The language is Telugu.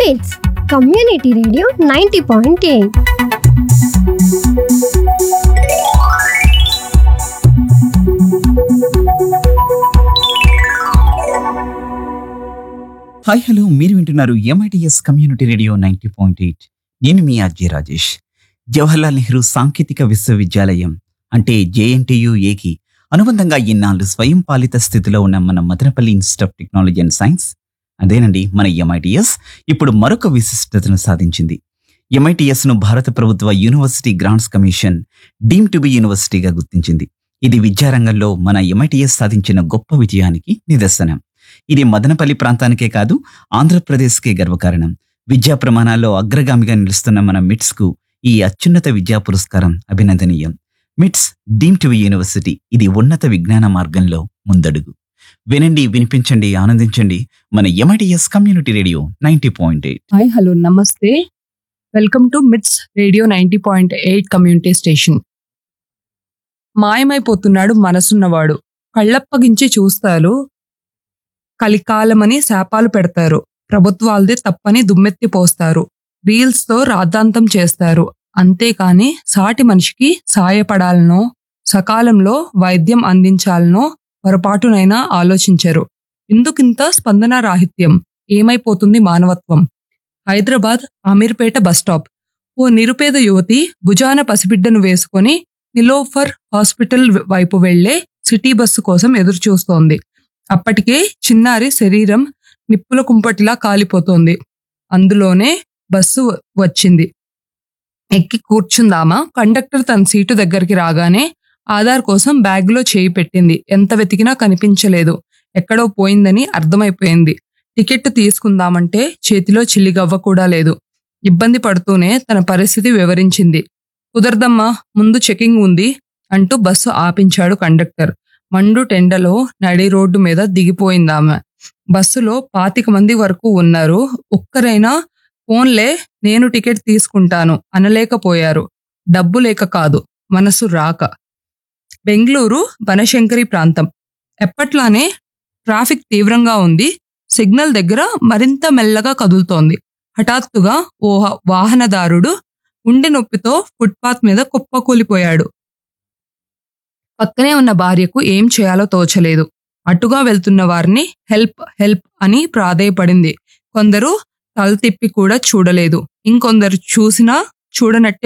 మిట్స్ community radio ninety point eight hi hello మీరు వింటున్నారు MITS community radio ninety point eight నేను మీ అజయ్ రాజేష్ జవహర్లాల్ నెహ్రూ సాంకేతిక విశ్వవిద్యాలయం అంటే జేఎన్టీయు ఏకి అనుబంధంగా ఇన్నాళ్ళు స్వయం పాలిత స్థితిలో ఉన్న మన Madanapalle institute of technology and science అదేనండి మన ఎంఐటిఎస్ ఇప్పుడు మరొక విశిష్టతను సాధించింది ఎంఐటిఎస్ ను భారత ప్రభుత్వ university grants commission deem to be యూనివర్సిటీగా గుర్తించింది ఇది విద్యారంగంలో మన ఎంఐటిఎస్ సాధించిన గొప్ప విజయానికి నిదర్శనం ఇది మదనపల్లి ప్రాంతానికే కాదు ఆంధ్రప్రదేశ్కే గర్వకారణం విద్యా ప్రమాణాల్లో అగ్రగామిగా నిలుస్తున్న మన మిట్స్ కు ఈ అత్యున్నత విద్యా పురస్కారం అభినందనీయం మిట్స్ డీమ్ టు యూనివర్సిటీ ఇది ఉన్నత విజ్ఞాన మార్గంలో ముందడుగు వినండి వినిపించండి ఆనందించండి మన MITS community radio ninety point eight hi hello నమస్తే welcome to MITS radio ninety point eight community station మాయమైపోతున్నాడు మనసున్నవాడు కళ్ళప్పగించి చూస్తారు కలికాలమని శాపాలు పెడతారు ప్రభుత్వాలదే తప్పని దుమ్మెత్తి పోస్తారు రీల్స్ తో రాద్ధాంతం చేస్తారు అంతేకాని సాటి మనిషికి సాయపడాలనో సకాలంలో వైద్యం అందించాలనో పొరపాటునైనా ఆలోచించరు ఎందుకింత స్పందన రాహిత్యం ఏమైపోతుంది మానవత్వం హైదరాబాద్ అమీర్పేట బస్టాప్ ఓ నిరుపేద యువతి భుజాన పసిబిడ్డను వేసుకొని నిలోఫర్ హాస్పిటల్ వైపు వెళ్లే సిటీ బస్సు కోసం ఎదురుచూస్తోంది అప్పటికే చిన్నారి శరీరం నిప్పుల కుంపటిలా కాలిపోతోంది అందులోనే బస్సు వ- వచ్చింది ఎక్కి కూర్చుందామా కండక్టర్ తన సీటు దగ్గరికి రాగానే ఆధార్ కోసం బ్యాగ్లో చేయి పెట్టింది ఎంత వెతికినా కనిపించలేదు ఎక్కడో పోయిందని అర్థమైపోయింది టికెట్ తీసుకుందామంటే చేతిలో చిల్లిగవ్వ కూడా లేదు ఇబ్బంది పడుతూనే తన పరిస్థితి వివరించింది కుదరదమ్మా ముందు చెకింగ్ ఉంది అంటూ బస్సు ఆపించాడు కండక్టర్ మండు టెండలో నడి రోడ్డు మీద దిగిపోయిందామె బస్సులో పాతిక మంది వరకు ఉన్నారు ఒక్కరైనా ఫోన్లే నేను టికెట్ తీసుకుంటాను అనలేకపోయారు డబ్బు లేక కాదు మనసు రాక బెంగళూరు బనశంకరి ప్రాంతం ఎప్పట్లానే ట్రాఫిక్ తీవ్రంగా ఉంది సిగ్నల్ దగ్గర మరింత మెల్లగా కదులుతోంది హఠాత్తుగా ఓ హ- వాహనదారుడు గుండె నొప్పితో ఫుట్పాత్ మీద కుప్పకూలిపోయాడు పక్కనే ఉన్న భార్యకు ఏం చేయాలో తోచలేదు అటుగా వెళ్తున్న వారిని హెల్ప్ హెల్ప్ అని ప్రాధేయపడింది కొందరు తల తిప్పి కూడా చూడలేదు ఇంకొందరు చూసినా చూడనట్టే